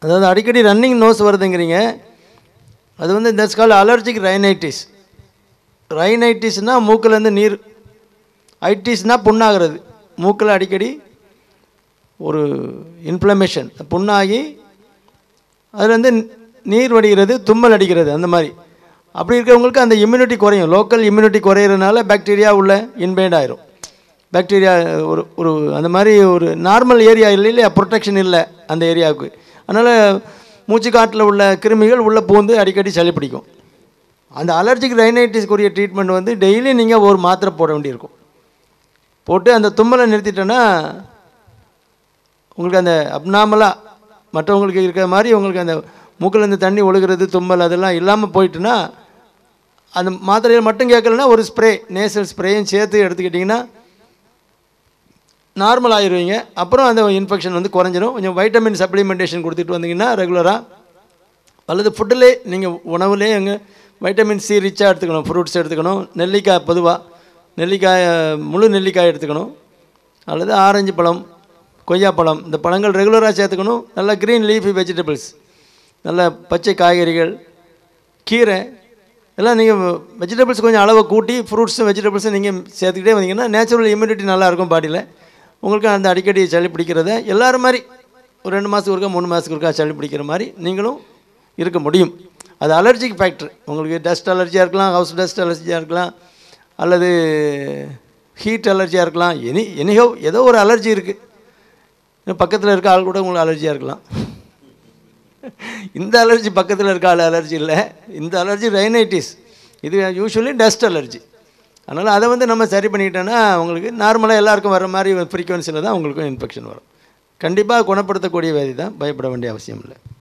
அதாவது அடிக்கடி running nose வருதுங்கிறீங்க அது வந்து தட்ஸ் கால் அலர்ஜிக் ரைனைட்டிஸ் ரைனைட்டிஸ்னால் மூக்கிலேருந்து நீர் ஐட்டிஸ்னால் புண்ணாகிறது மூக்கில் அடிக்கடி ஒரு இன்ஃப்ளமேஷன் புண்ணாகி அதுலேருந்து நீர் வடிகிறது தும்மல் அடிக்கிறது அந்த மாதிரி அப்படி இருக்கிறவங்களுக்கு அந்த இம்யூனிட்டி குறையும் லோக்கல் இம்யூனிட்டி குறையிறதுனால பாக்டீரியா உள்ள இன்வைட் ஆயிரும் பாக்டீரியா ஒரு ஒரு அந்த மாதிரி ஒரு நார்மல் ஏரியா இல்லை இல்லையா ப்ரொடெக்ஷன் இல்லை அந்த ஏரியாவுக்கு அதனால் மூச்சுக்காட்டில் உள்ள கிருமிகள் உள்ளே பூந்து அடிக்கடி சளி பிடிக்கும் அந்த அலர்ஜிக் ரைனைட்டிஸ்க்குரிய ட்ரீட்மெண்ட் வந்து டெய்லி நீங்கள் ஒரு மாத்திரை போட வேண்டியிருக்கும் போட்டு அந்த தும்மலை நிறுத்திட்டோன்னா உங்களுக்கு அந்த அப்நார்மலாக மற்றவங்களுக்கு இருக்கிற மாதிரி உங்களுக்கு அந்த மூக்கிலேருந்து தண்ணி ஒழுகிறது தும்மல் அதெல்லாம் இல்லாமல் போயிட்டுனா அந்த மாத்திரையில் மட்டும் கேட்கலன்னா ஒரு ஸ்ப்ரே நேசல் ஸ்ப்ரேயும் சேர்த்து எடுத்துக்கிட்டிங்கன்னா நார்மல் ஆயிடுவீங்க அப்புறம் அந்த இன்ஃபெக்ஷன் வந்து குறைஞ்சிரும் கொஞ்சம் வைட்டமின் சப்ளிமெண்டேஷன் கொடுத்துட்டு வந்தீங்கன்னா ரெகுலராக அல்லது ஃபுட்டிலே நீங்கள் உணவுலே எங்கே வைட்டமின் சி ரிச்சாக எடுத்துக்கணும் ஃப்ரூட்ஸ் எடுத்துக்கணும் நெல்லிக்காய் பொதுவாக நெல்லிக்காய் முழு நெல்லிக்காய் எடுத்துக்கணும் அல்லது ஆரஞ்சு பழம் கொய்யாப்பழம் இந்த பழங்கள் ரெகுலராக சேர்த்துக்கணும் நல்லா க்ரீன் லீஃபி வெஜிடபிள்ஸ் நல்ல பச்சை காய்கறிகள் கீரை எல்லாம் நீங்கள் வெஜிடபிள்ஸ் கொஞ்சம் அளவை கூட்டி ஃப்ரூட்ஸும் வெஜிடபிள்ஸும் நீங்கள் சேர்த்துக்கிட்டே வந்தீங்கன்னா நேச்சுரல் இம்யூனிட்டி நல்லாயிருக்கும் பாடியில் உங்களுக்கு அந்த அடிக்கடி சளி பிடிக்கிறத எல்லோரும் மாதிரி ஒரு ரெண்டு மாதத்துக்கு ஒருக்கா மூணு மாதத்துக்கு ஒருக்கா சளி பிடிக்கிற மாதிரி நீங்களும் இருக்க முடியும் அது அலர்ஜிக் ஃபேக்டர் உங்களுக்கு டஸ்ட் அலர்ஜியாக இருக்கலாம் ஹவுஸ் டஸ்ட் அலர்ஜியாக இருக்கலாம் அல்லது ஹீட் அலர்ஜியாக இருக்கலாம் எனி எனிஹோ ஏதோ ஒரு அலர்ஜி இருக்குது பக்கத்தில் இருக்க ஆள் கூட உங்களுக்கு அலர்ஜியாக இருக்கலாம் இந்த அலர்ஜி பக்கத்தில் இருக்க ஆள் அலர்ஜி இல்லை இந்த அலர்ஜி ரைனைட்டிஸ் இது யூஸ்வலி டஸ்ட் அலர்ஜி அதனால் அதை வந்து நம்ம சரி பண்ணிக்கிட்டோன்னா உங்களுக்கு நார்மலாக எல்லாருக்கும் வர மாதிரி ஃப்ரீக்வன்சியில் தான் உங்களுக்கும் இன்ஃபெக்ஷன் வரும் கண்டிப்பாக குணப்படுத்தக்கூடிய வியாதி தான் பயப்பட வேண்டிய அவசியம் இல்லை